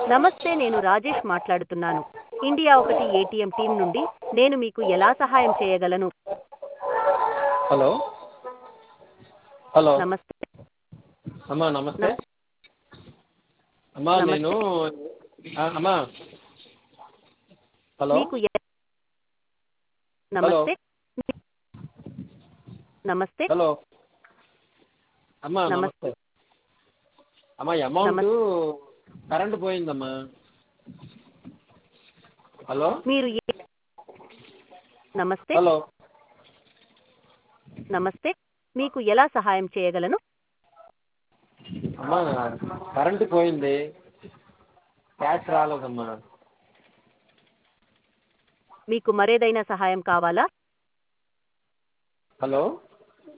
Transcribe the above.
నమస్తే నేను రాజేష్ మాట్లాడుతున్నాను ఇండియా ఒకటి ఏటీఎం టీం నుండి నేను మీకు ఎలా సహాయం చేయగలను హలో హలో నమస్తే అమ్మా నమస్తే అమ్మా నమస్తే. నేను ఆ, అమ్మా హలో మీకు ఎ- నమస్తే నమస్తే హలో అమ్మా నమస్తే. నమస్తే అమ్మా అమౌంట్ నమస్తే. కరెంట్ పోయిందమ్మా హలో మీరు ఏ- నమస్తే హలో నమస్తే మీకు ఎలా సహాయం చేయగలను అమ్మా కరెంట్ పోయింది క్యాష్ రాలేదమ్మా మీకు మరేదైనా సహాయం కావాలా హలో